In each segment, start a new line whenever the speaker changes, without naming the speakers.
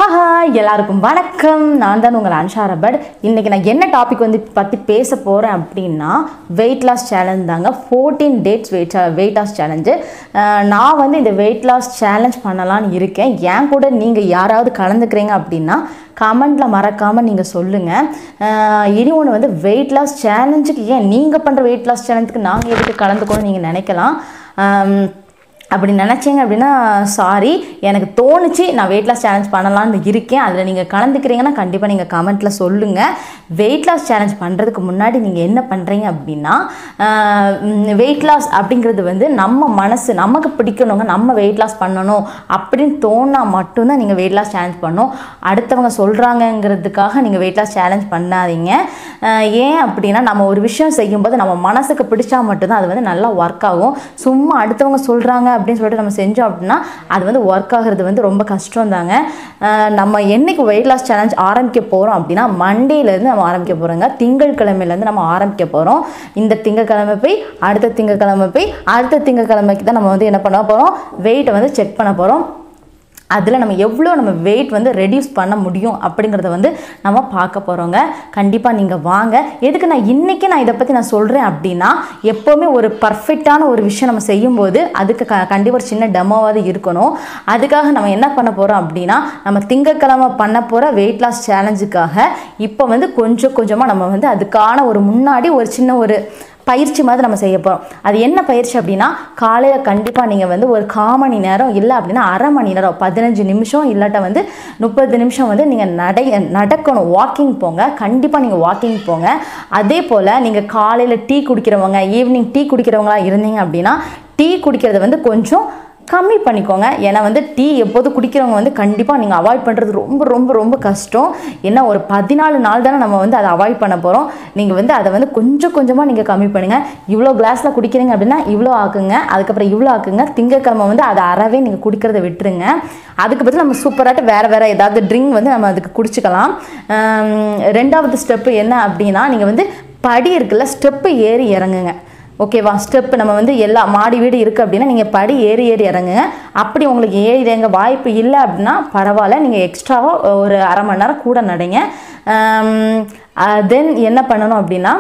haha எல்லாருக்கும் வணக்கம் நான் தான் உங்கள் அன்ஷா ரபட் இன்றைக்கி நான் என்ன டாபிக் வந்து பற்றி பேச போகிறேன் அப்படின்னா வெயிட் லாஸ் சேலஞ்ச் தாங்க fourteen dates weight weight loss challenge நான் வந்து இந்த வெயிட் லாஸ் சேலஞ்ச் பண்ணலான்னு இருக்கேன் ஏன் கூட நீங்கள் யாராவது கலந்துக்கிறீங்க அப்படின்னா கமெண்ட்டில் மறக்காமல் நீங்கள் சொல்லுங்கள் இனி ஒன்று வந்து வெயிட் லாஸ் சேலஞ்சுக்கு ஏன் நீங்கள் பண்ணுற வெயிட் லாஸ் சேலஞ்சுக்கு நாங்கள் எதுக்கு கலந்துக்கணும்னு நீங்கள் நினைக்கலாம் ஆம், அப்படி நினச்சிங்க அப்படின்னா சாரி எனக்கு தோணுச்சு நான் வெயிட் லாஸ் சேலஞ்ச் பண்ணலான்னு இருக்கேன் அதில் நீங்கள் கலந்துக்கிறீங்கன்னா கண்டிப்பாக நீங்கள் கமெண்ட்டில் சொல்லுங்கள் வெயிட் லாஸ் சேலஞ்ச் பண்ணுறதுக்கு முன்னாடி நீங்கள் என்ன பண்ணுறீங்க அப்படின்னா வெயிட் லாஸ் அப்படிங்கிறது வந்து நம்ம மனசு நமக்கு பிடிக்கணுங்க நம்ம வெயிட் லாஸ் பண்ணணும் அப்படின்னு தோணா மட்டும்தான் நீங்கள் வெயிட் லாஸ் சேலஞ்ச் பண்ணணும் அடுத்தவங்க சொல்கிறாங்கங்கிறதுக்காக நீங்கள் வெயிட் லாஸ் சேலஞ்ச் பண்ணாதீங்க அஹ் ஏன் அப்படின்னா நம்ம ஒரு விஷயம் செய்யும்போது நம்ம மனசுக்கு பிடிச்சா மட்டும்தான் அது வந்து நல்லா ஒர்க் ஆகும் சும்மா அடுத்தவங்க சொல்கிறாங்க அப்படின்னு சொல்லிட்டு நம்ம செஞ்சோம் அப்படின்னா அது வந்து ஒர்க் ஆகுறது வந்து ரொம்ப கஷ்டம் தாங்க அஹ் நம்ம என்னைக்கு வெயிட் லாஸ் சேலஞ்ச் ஆரம்பிக்க போகிறோம் அப்படின்னா மண்டேலேருந்து நம்ம ஆரம்பிக்க போகிறோங்க திங்கட்கிழமையிலேருந்து நம்ம ஆரம்பிக்க போகிறோம் இந்த திங்கக்கிழமை போய் அடுத்த திங்கக்கிழமை போய் அடுத்த திங்கக்கிழமைக்கு தான் நம்ம வந்து என்ன பண்ண போகிறோம் வெயிட்டை வந்து செக் பண்ண போகிறோம் அதில் நம்ம எவ்வளோ நம்ம வெயிட் வந்து ரெடியூஸ் பண்ண முடியும் அப்படிங்கிறத வந்து நம்ம பார்க்க போகிறோங்க கண்டிப்பாக நீங்கள் வாங்க எதுக்கு நான் இன்றைக்கி நான் இதை பற்றி நான் சொல்கிறேன் அப்படின்னா எப்போவுமே ஒரு பர்ஃபெக்டான ஒரு விஷயம் நம்ம செய்யும்போது அதுக்கு க கண்டிப்பாக ஒரு சின்ன டெமோவாவது இருக்கணும் அதுக்காக நம்ம என்ன பண்ண போகிறோம் அப்படின்னா நம்ம திங்கக்கிழமை பண்ண போகிற வெயிட் லாஸ் சேலஞ்சுக்காக இப்போ வந்து கொஞ்சம் கொஞ்சமாக நம்ம வந்து அதுக்கான ஒரு முன்னாடி ஒரு சின்ன ஒரு பயிற்சி மாதிரி நம்ம செய்ய போகிறோம் அது என்ன பயிற்சி அப்படின்னா காலையில் கண்டிப்பாக நீங்கள் வந்து ஒரு கால் மணி நேரம் இல்லை அப்படின்னா அரை மணி நேரம் பதினஞ்சு நிமிஷம் இல்லாட்ட வந்து முப்பது நிமிஷம் வந்து நீங்கள் நடை நடக்கணும் வாக்கிங் போங்க கண்டிப்பாக நீங்கள் வாக்கிங் போங்க அதே போல் நீங்கள் காலையில் டீ குடிக்கிறவங்க ஈவினிங் டீ குடிக்கிறவங்களா இருந்தீங்க அப்படின்னா டீ குடிக்கிறத வந்து கொஞ்சம் கம்மி பண்ணிக்கோங்க ஏன்னா வந்து டீ எப்போது குடிக்கிறவங்க வந்து கண்டிப்பாக நீங்கள் அவாய்ட் பண்ணுறது ரொம்ப ரொம்ப ரொம்ப கஷ்டம் ஏன்னா ஒரு பதினாலு நாள் தானே நம்ம வந்து அதை அவாய்ட் பண்ண போகிறோம் நீங்கள் வந்து அதை வந்து கொஞ்சம் கொஞ்சமாக நீங்கள் கம்மி பண்ணுங்கள் இவ்வளோ கிளாஸில் குடிக்கிறீங்க அப்படின்னா இவ்வளோ ஆக்குங்க அதுக்கப்புறம் இவ்வளோ ஆக்குங்க திங்கக்கிழமை வந்து அதை அறவே நீங்கள் குடிக்கிறத விட்டுருங்க அதுக்கு பதில் நம்ம சூப்பராட்டு வேறு வேறு ஏதாவது ட்ரிங்க் வந்து நம்ம அதுக்கு குடிச்சிக்கலாம் ஆம், ரெண்டாவது ஸ்டெப்பு என்ன அப்படின்னா நீங்கள் வந்து படி இருக்குல்ல ஸ்டெப்பு ஏறி இறங்குங்க ஓகேவா ஸ்டெப்பு நம்ம வந்து எல்லா மாடி வீடு இருக்குது அப்படின்னா நீங்கள் படி ஏறி ஏறி இறங்குங்க அப்படி உங்களுக்கு ஏறி இறங்க வாய்ப்பு இல்லை அப்படின்னா பரவாயில்ல நீங்கள் எக்ஸ்ட்ராவாக ஒரு அரை மணி நேரம் கூட நடைங்க தென் என்ன பண்ணணும் அப்படின்னா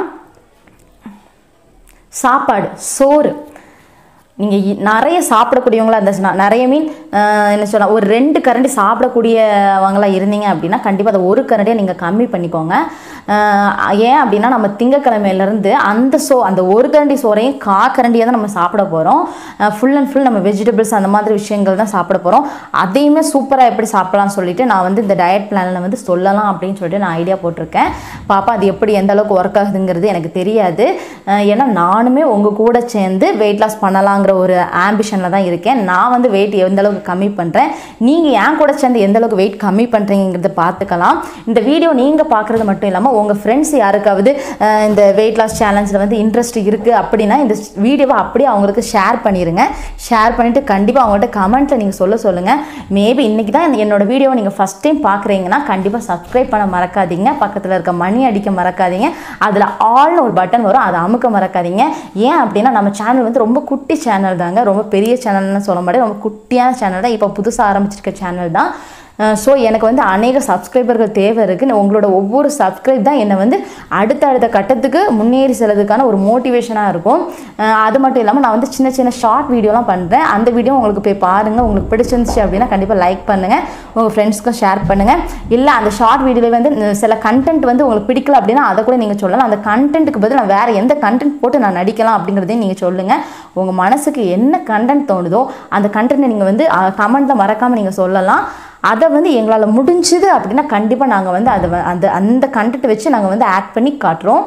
சாப்பாடு சோறு நீங்கள் நிறைய சாப்பிடக்கூடியவங்களா இருந்துச்சுன்னா நிறைய மீன் என்ன சொல்ல ஒரு ரெண்டு கரண்டி சாப்பிடக்கூடியவங்களா இருந்தீங்க அப்படின்னா கண்டிப்பாக அதை ஒரு கரண்டியை நீங்கள் கம்மி பண்ணிக்கோங்க ஆஹ் ஏன் அப்படின்னா நம்ம திங்கக்கிழமையிலேருந்து அந்த சோ அந்த ஒரு கரண்டி சோறையும் கா கரண்டியாக தான் நம்ம சாப்பிட போகிறோம் ஃபுல் அண்ட் ஃபுல் நம்ம வெஜிடபிள்ஸ் அந்த மாதிரி விஷயங்கள் தான் சாப்பிட போகிறோம் அதையுமே சூப்பராக எப்படி சாப்பிடலாம்னு சொல்லிட்டு நான் வந்து இந்த டயட் பிளானில் வந்து சொல்லலாம் அப்படின்னு சொல்லிட்டு நான் ஐடியா போட்டிருக்கேன் பாப்பா அது எப்படி எந்த அளவுக்கு ஒர்க் ஆகுதுங்கிறது எனக்கு தெரியாது ஆஹ் ஏன்னா நானுமே உங்கள் கூட சேர்ந்து வெயிட் லாஸ் பண்ணலாங்கிற ஒரு ஆம்பிஷனில் தான் இருக்கேன் நான் வந்து வெயிட் எந்த அளவுக்கு கம்மி பண்ணுறேன் நீங்கள் என் கூட சேர்ந்து எந்த அளவுக்கு வெயிட் கம்மி பண்ணுறீங்கிறத பார்த்துக்கலாம் இந்த வீடியோ நீங்கள் பார்க்குறது மட்டும் இல்லாமல் உங்கள் ஃப்ரெண்ட்ஸ் யாருக்காவது ஆஹ் இந்த வெயிட் லாஸ் சேலஞ்சில் வந்து இன்ட்ரெஸ்ட் இருக்குது அப்படின்னா இந்த வீடியோவை அப்படியே அவங்களுக்கு ஷேர் பண்ணிடுங்க ஷேர் பண்ணிவிட்டு கண்டிப்பாக அவங்கள்ட்ட கமெண்ட்டில் நீங்கள் சொல்ல சொல்லுங்கள் மேபி இன்றைக்கி தான் என்னோட வீடியோவை நீங்கள் ஃபஸ்ட் டைம் பார்க்குறீங்கன்னா கண்டிப்பாக சப்ஸ்கிரைப் பண்ண மறக்காதீங்க பக்கத்தில் இருக்க மணி அடிக்க மறக்காதீங்க அதில் ஆல்னு ஒரு பட்டன் வரும் அதை அமுக்க மறக்காதீங்க ஏன் அப்படின்னா நம்ம சேனல் வந்து ரொம்ப குட்டி சேனல் தாங்க ரொம்ப பெரிய சேனல்னு சொல்ல மாட்டேன் ரொம்ப குட்டியான சேனல் தான் இப்போ புதுசாக ஆரம்பிச்சிருக்க சேனல் தான் ஸோ எனக்கு வந்து அநேக சப்ஸ்கிரைபர்கள் தேவை இருக்குது உங்களோட ஒவ்வொரு சப்ஸ்கிரைப் தான் என்னை வந்து அடுத்தடுத்த கட்டத்துக்கு முன்னேறி செல்லதுக்கான ஒரு மோட்டிவேஷனாக இருக்கும் அஹ் அது மட்டும் இல்லாமல் நான் வந்து சின்ன சின்ன ஷார்ட் வீடியோலாம் பண்ணுறேன் அந்த வீடியோ உங்களுக்கு போய் பாருங்கள் உங்களுக்கு பிடிச்சிருந்துச்சு அப்படின்னா கண்டிப்பாக லைக் பண்ணுங்கள் உங்கள் ஃப்ரெண்ட்ஸ்க்கும் ஷேர் பண்ணுங்கள் இல்லை அந்த ஷார்ட் வீடியோவில் வந்து இந்த சில கண்டென்ட் வந்து உங்களுக்கு பிடிக்கல அப்படின்னா அதை கூட நீங்கள் சொல்லலாம் அந்த கண்டென்ட்டுக்கு பதில் நான் வேறு எந்த கண்டென்ட் போட்டு நான் நடிக்கலாம் அப்படிங்கிறதையும் நீங்கள் சொல்லுங்கள் உங்கள் மனசுக்கு என்ன கண்டென்ட் தோணுதோ அந்த கண்டென்ட்டை நீங்கள் வந்து கமெண்ட்டில் மறக்காமல் நீங்கள் சொல்லலாம் அதை வந்து எங்களால் முடிஞ்சுது அப்படின்னா கண்டிப்பாக நாங்கள் வந்து அதை வ- அந்த அந்த கண்டென்ட் வச்சு நாங்கள் வந்து ஆட் பண்ணி காட்டுறோம்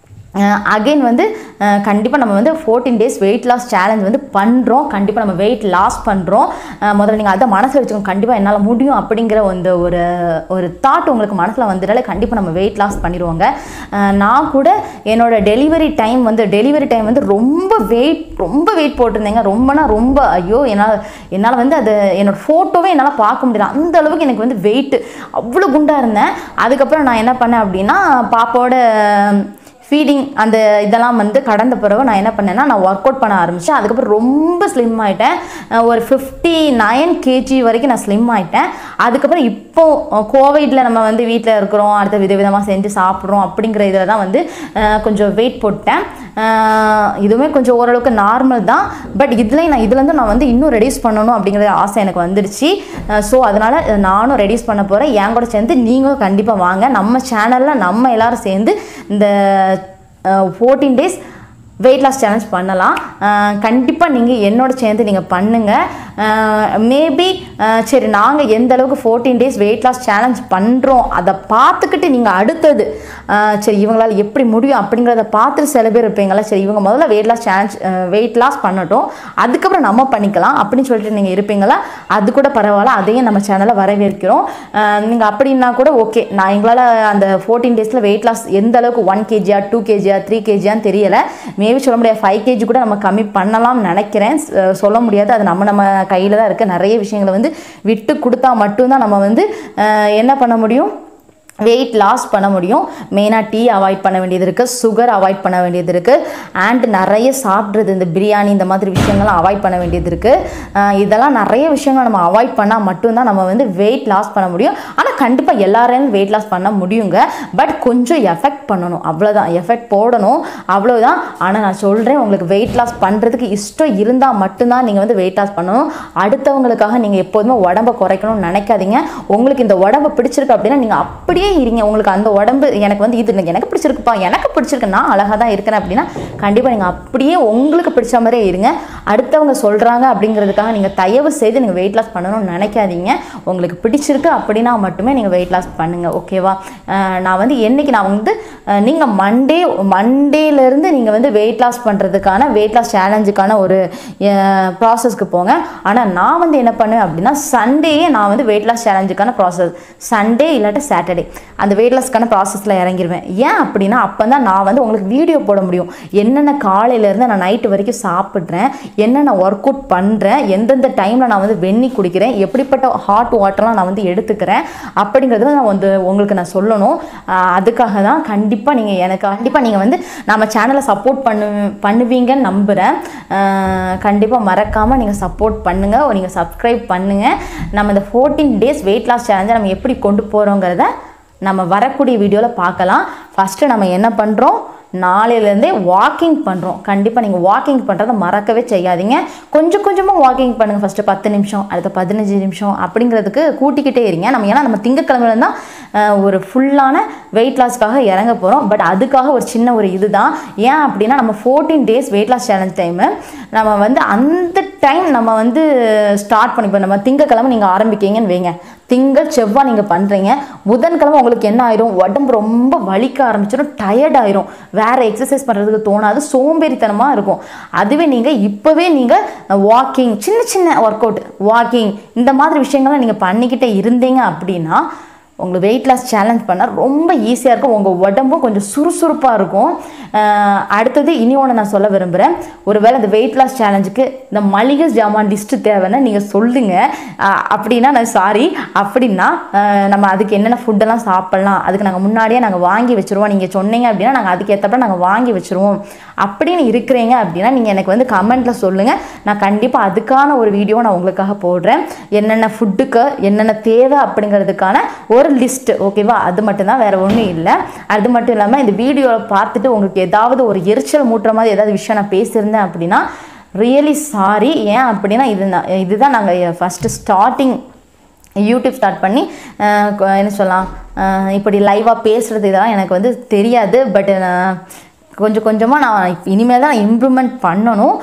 அகைன் வந்து கண்டிப்பாக நம்ம வந்து fourteen days weight loss challenge வந்து பண்ணுறோம் கண்டிப்பாக நம்ம வெயிட் லாஸ் பண்ணுறோம் முதல்ல நீங்கள் அதை மனசில் வச்சுக்கோங்க கண்டிப்பாக என்னால் முடியும் அப்படிங்கிற அந்த ஒரு ஒரு தாட் உங்களுக்கு மனசில் வந்துட்டாலே கண்டிப்பாக நம்ம வெயிட் லாஸ் பண்ணிடுவோங்க அஹ் நான் கூட என்னோட டெலிவரி டைம் வந்து டெலிவரி டைம் வந்து ரொம்ப வெயிட் ரொம்ப வெயிட் போட்டிருந்தேங்க ரொம்பனா ரொம்ப ஐயோ என்னால் என்னால் வந்து அது என்னோட ஃபோட்டோவே என்னால் பார்க்க முடியல அந்த அளவுக்கு எனக்கு வந்து வெயிட் அவ்வளோ குண்டாக இருந்தேன் அதுக்கப்புறம் நான் என்ன பண்ணேன் அப்படின்னா பாப்பாவோட ஃபீடிங் அந்த இதெல்லாம் வந்து கடந்த பிறகு நான் என்ன பண்ணேன்னா நான் ஒர்க் அவுட் பண்ண ஆரம்பித்தேன் அதுக்கப்புறம் ரொம்ப ஸ்லிம் ஆகிட்டேன் ஒரு ஃபிஃப்டி நைன் கேஜி வரைக்கும் நான் ஸ்லிம் ஆகிட்டேன் அதுக்கப்புறம் இப்போ கோவிடில் நம்ம வந்து வீட்டில் இருக்கிறோம் அடுத்த விதவிதமாக செஞ்சு சாப்பிட்றோம் அப்படிங்கிற இதில் தான் வந்து அஹ், கொஞ்சம் வெயிட் போட்டேன் அஹ், இதுவுமே கொஞ்சம் ஓரளவுக்கு நார்மல் தான் பட் இதுலேயும் நான் இதுலேருந்து நான் வந்து இன்னும் ரெடியூஸ் பண்ணணும் அப்படிங்கிற ஆசை எனக்கு வந்துடுச்சு ஸோ அதனால் நானும் ரெடியூஸ் பண்ண போகிறேன் என் கூட சேர்ந்து நீங்களும் கண்டிப்பாக வாங்க நம்ம சேனலில் நம்ம எல்லாரும் சேர்ந்து இந்த fourteen days weight loss challenge பண்ணலாம் கண்டிப்பாக நீங்கள் என்னோட சேர்ந்து நீங்கள் பண்ணுங்கள் மேபி சரி நாங்கள் எந்த அளவுக்கு fourteen days weight loss challenge பண்ணுறோம் அதை பார்த்துக்கிட்டு நீங்கள் அடுத்தது அஹ், சரி இவங்களால் எப்படி முடியும் அப்படிங்கிறத பார்த்துட்டு சில பேர் இருப்பீங்களா சரி இவங்க முதல்ல weight loss challenge weight loss பண்ணட்டும் அதுக்கப்புறம் நம்ம பண்ணிக்கலாம் அப்படின்னு சொல்லிட்டு நீங்கள் இருப்பீங்களா அது கூட பரவாயில்ல அதையும் நம்ம சேனலை வரவேற்கிறோம் நீங்கள் அப்படின்னா கூட ஓகே நான் எங்களால் அந்த ஃபோர்டீன் டேஸில் வெயிட் லாஸ் எந்த அளவுக்கு ஒன் கேஜியா டூ கேஜியா த்ரீ கேஜியான்னு தெரியல மேபி சொல்ல முடியாது ஃபைவ் கேஜி கூட நம்ம கம்மி பண்ணலாம்னு நினைக்கிறேன் ஸ்- சொல்ல முடியாது அது நம்ம நம்ம கையில் தான் இருக்குது நிறைய விஷயங்களை வந்து விட்டு கொடுத்தா மட்டும்தான் நம்ம வந்து அஹ், என்ன பண்ண முடியும் வெயிட் லாஸ் பண்ண முடியும் மெயினாக டீ அவாய்ட் பண்ண வேண்டியது இருக்குது சுகர் அவாய்ட் பண்ண வேண்டியது இருக்குது அண்ட் நிறைய சாப்பிட்றது இந்த பிரியாணி இந்த மாதிரி விஷயங்கள்லாம் அவாய்ட் பண்ண வேண்டியது இருக்குது இதெல்லாம் நிறைய விஷயங்கள் நம்ம அவாய்ட் பண்ணால் மட்டும்தான் நம்ம வந்து வெயிட் லாஸ் பண்ண முடியும் ஆனால் கண்டிப்பாக எல்லாரையும் வெயிட் லாஸ் பண்ண முடியுங்க பட் கொஞ்சம் எஃபெக்ட் பண்ணணும் அவ்வளோதான் எஃபெக்ட் போடணும் அவ்வளோதான் ஆனால் நான் சொல்கிறேன் உங்களுக்கு வெயிட் லாஸ் பண்ணுறதுக்கு இஷ்டம் இருந்தால் மட்டும்தான் நீங்கள் வந்து வெயிட் லாஸ் பண்ணணும் அடுத்தவங்களுக்காக நீங்கள் எப்போதுமே உடம்பை குறைக்கணும்னு நினைக்காதீங்க உங்களுக்கு இந்த உடம்பு பிடிச்சிருக்கு அப்படின்னா நீங்கள் அப்படியே இருங்க உங்களுக்கு அந்த உடம்பு எனக்கு வந்து இது எனக்கு பிடிச்சிருக்குப்பா எனக்கு பிடிச்சிருக்கு நான் அழகாக தான் இருக்கிறேன் அப்படின்னா கண்டிப்பாக நீங்கள் அப்படியே உங்களுக்கு பிடிச்ச மாதிரியே இருங்க அடுத்தவங்க சொல்கிறாங்க அப்படிங்கிறதுக்காக நீங்கள் தயவு செய்து நீங்கள் வெயிட் லாஸ் பண்ணணும்னு நினைக்காதீங்க உங்களுக்கு பிடிச்சிருக்கு அப்படின்னா மட்டுமே நீங்கள் வெயிட் லாஸ் பண்ணுங்கள் ஓகேவா அஹ் நான் வந்து என்னைக்கு நான் வந்து நீங்கள் மண்டே மண்டேலேருந்து நீங்கள் வந்து வெயிட் லாஸ் பண்ணுறதுக்கான வெயிட் லாஸ் சேலஞ்சுக்கான ஒரு ப்ராசஸ்க்கு போங்க ஆனால் நான் வந்து என்ன பண்ணுவேன் அப்படின்னா சண்டேயே நான் வந்து வெயிட் லாஸ் சேலஞ்சுக்கான ப்ராசஸ் சண்டே இல்லாட்டி சாட்டர்டே அந்த வெயிட் லாஸ்க்கான ப்ராசஸில் இறங்கிடுவேன் ஏன் அப்படின்னா அப்போ தான் நான் வந்து உங்களுக்கு வீடியோ போட முடியும் என்னென்ன காலையிலேருந்து நான் நைட்டு வரைக்கும் சாப்பிட்றேன் என்னென்ன ஒர்க் அவுட் பண்ணுறேன் எந்தெந்த டைமில் நான் வந்து வெந்நி குடிக்கிறேன் எப்படிப்பட்ட ஹாட் வாட்டர்லாம் நான் வந்து எடுத்துக்கிறேன் அப்படிங்கிறத நான் வந்து உங்களுக்கு நான் சொல்லணும் ஆஹ் அதுக்காக தான் கண்டிப்பாக நீங்கள் எனக்கு கண்டிப்பாக நீங்கள் வந்து நம்ம சேனலை சப்போர்ட் பண்ணு பண்ணுவீங்கன்னு நம்புகிறேன் கண்டிப்பாக மறக்காமல் நீங்கள் சப்போர்ட் பண்ணுங்கள் நீங்கள் சப்ஸ்கிரைப் பண்ணுங்கள் நம்ம இந்த ஃபோர்டீன் டேஸ் வெயிட் லாஸ் சேலஞ்சை நம்ம எப்படி கொண்டு போகிறோங்கிறத நம்ம வரக்கூடிய வீடியோவில் பார்க்கலாம் ஃபஸ்ட்டு நம்ம என்ன பண்ணுறோம் நாளையிலேருந்தே வாக்கிங் பண்ணுறோம் கண்டிப்பாக நீங்கள் வாக்கிங் பண்ணுறதை மறக்கவே செய்யாதீங்க கொஞ்சம் கொஞ்சமாக வாக்கிங் பண்ணுங்கள் ஃபஸ்ட்டு பத்து நிமிஷம் அடுத்த பதினஞ்சு நிமிஷம் அப்படிங்கிறதுக்கு கூட்டிக்கிட்டே இருங்க நம்ம ஏன்னா நம்ம திங்கக்கிழமையில தான் அஹ், ஒரு ஃபுல்லான வெயிட் லாஸ்க்காக இறங்க போகிறோம் பட் அதுக்காக ஒரு சின்ன ஒரு இதுதான் ஏன் அப்படின்னா நம்ம fourteen days weight loss challenge time நம்ம வந்து அந்த டைம் நம்ம வந்து ஸ்டார்ட் பண்ணி இப்போ நம்ம திங்கக்கிழமை நீங்கள் ஆரம்பிக்கீங்கன்னு வைங்க திங்கள் செவ்வாய் நீங்கள் பண்ணுறீங்க புதன்கிழமை உங்களுக்கு என்ன ஆயிரும் உடம்பு ரொம்ப வலிக்க ஆரம்பிச்சிடும் டயர்ட் ஆயிரும் வேறு எக்ஸசைஸ் பண்ணுறதுக்கு தோணாது சோம்பேறித்தனமாக இருக்கும் அதுவே நீங்கள் இப்போவே நீங்கள் வாக்கிங் சின்ன சின்ன ஒர்க் அவுட் வாக்கிங் இந்த மாதிரி விஷயங்கள்லாம் நீங்கள் பண்ணிக்கிட்டே இருந்தீங்க அப்படின்னா உங்களுக்கு வெயிட் லாஸ் சேலஞ்ச் பண்ணால் ரொம்ப ஈஸியாக இருக்கும் உங்கள் உடம்பும் கொஞ்சம் சுறுசுறுப்பாக இருக்கும் அஹ் அடுத்தது இனி ஒன்று நான் சொல்ல விரும்புகிறேன் ஒருவேளை இந்த வெயிட் லாஸ் சேலஞ்சுக்கு இந்த மளிகை ஜாமான் லிஸ்ட்டு தேவைன்னா நீங்கள் சொல்லுங்கள் அஹ் அப்படின்னா நான் சாரி அப்படின்னா அஹ் நம்ம அதுக்கு என்னென்ன ஃபுட்டெல்லாம் சாப்பிட்லாம் அதுக்கு நாங்கள் முன்னாடியே நாங்கள் வாங்கி வச்சுருவோம் நீங்கள் சொன்னீங்க அப்படின்னா நாங்கள் அதுக்கு ஏற்றப்ப நாங்கள் வாங்கி வச்சுருவோம் அப்படின்னு இருக்கிறீங்க அப்படின்னா நீங்கள் எனக்கு வந்து கமெண்ட்டில் சொல்லுங்கள் நான் கண்டிப்பாக அதுக்கான ஒரு வீடியோ நான் உங்களுக்காக போடுறேன் என்னென்ன ஃபுட்டுக்கு என்னென்ன தேவை அப்படிங்கிறதுக்கான ஒரு லிஸ்ட்டு ஓகேவா அது மட்டும்தான் வேறு ஒன்றும் இல்லை அது மட்டும் இல்லாமல் இந்த வீடியோவை பார்த்துட்டு உங்களுக்கு ஏதாவது ஒரு எரிச்சல் மூட்டுற மாதிரி ஏதாவது விஷயம் நான் பேசியிருந்தேன் அப்படின்னா ரியலி சாரி ஏன் அப்படின்னா இது நான் இதுதான் நாங்கள் ஃபஸ்ட்டு ஸ்டார்டிங் யூடியூப் ஸ்டார்ட் பண்ணி அஹ், கொ- என்ன சொல்லலாம் அஹ், இப்படி லைவாக பேசுகிறது இதெல்லாம் எனக்கு வந்து தெரியாது பட் கொஞ்சம் கொஞ்சமாக நான் இப்ப இனிமேல் தான் இம்ப்ரூவ்மெண்ட் பண்ணணும்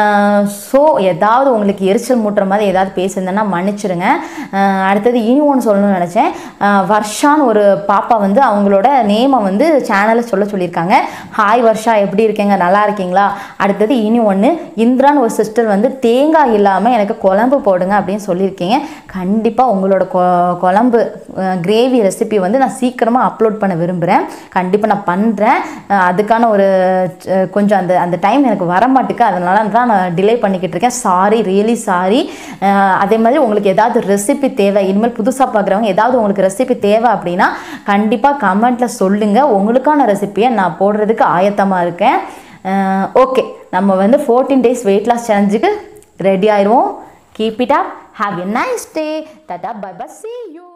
ஸோ ஏதாவது உங்களுக்கு எரிச்சல் மூட்டுற மாதிரி ஏதாவது பேசியிருந்தேன்னா மன்னிச்சிடுங்க அஹ், அடுத்தது இனி ஒன்று சொல்லணும்னு நினச்சேன் அஹ், வர்ஷான்னு ஒரு பாப்பா வந்து அவங்களோட நேமை வந்து சேனலில் சொல்ல சொல்லியிருக்காங்க ஹாய் வர்ஷா எப்படி இருக்கீங்க நல்லா இருக்கீங்களா அடுத்தது இனி ஒன்று இந்திரான்னு ஒரு சிஸ்டர் வந்து தேங்காய் இல்லாமல் எனக்கு குழம்பு போடுங்க அப்படின்னு சொல்லியிருக்கீங்க கண்டிப்பாக உங்களோட கொ குழம்பு கிரேவி ரெசிபி வந்து நான் சீக்கிரமாக அப்லோட் பண்ண விரும்புகிறேன் கண்டிப்பாக நான் பண்ணுறேன் அதுக்கான ஒரு அஹ், கொஞ்சம் அந்த அந்த டைம் எனக்கு வர மாட்டுக்கு அதனால தான் நான் டிலே பண்ணிக்கிட்டு இருக்கேன் சாரி ரியலி சாரி அதே மாதிரி உங்களுக்கு ஏதாவது ரெசிபி தேவை இனிமேல் புதுசாக பார்க்குறவங்க ஏதாவது உங்களுக்கு ரெசிபி தேவை அப்படின்னா கண்டிப்பாக கமெண்ட்டில் சொல்லுங்கள் உங்களுக்கான ரெசிபியை நான் போடுறதுக்கு ஆயத்தமாக இருக்கேன் ஓகே நம்ம வந்து ஃபோர்டீன் டேஸ் வெயிட் லாஸ் சேலஞ்சுக்கு ரெடி ஆயிடுவோம் keep it up have a nice day tata bye bye see you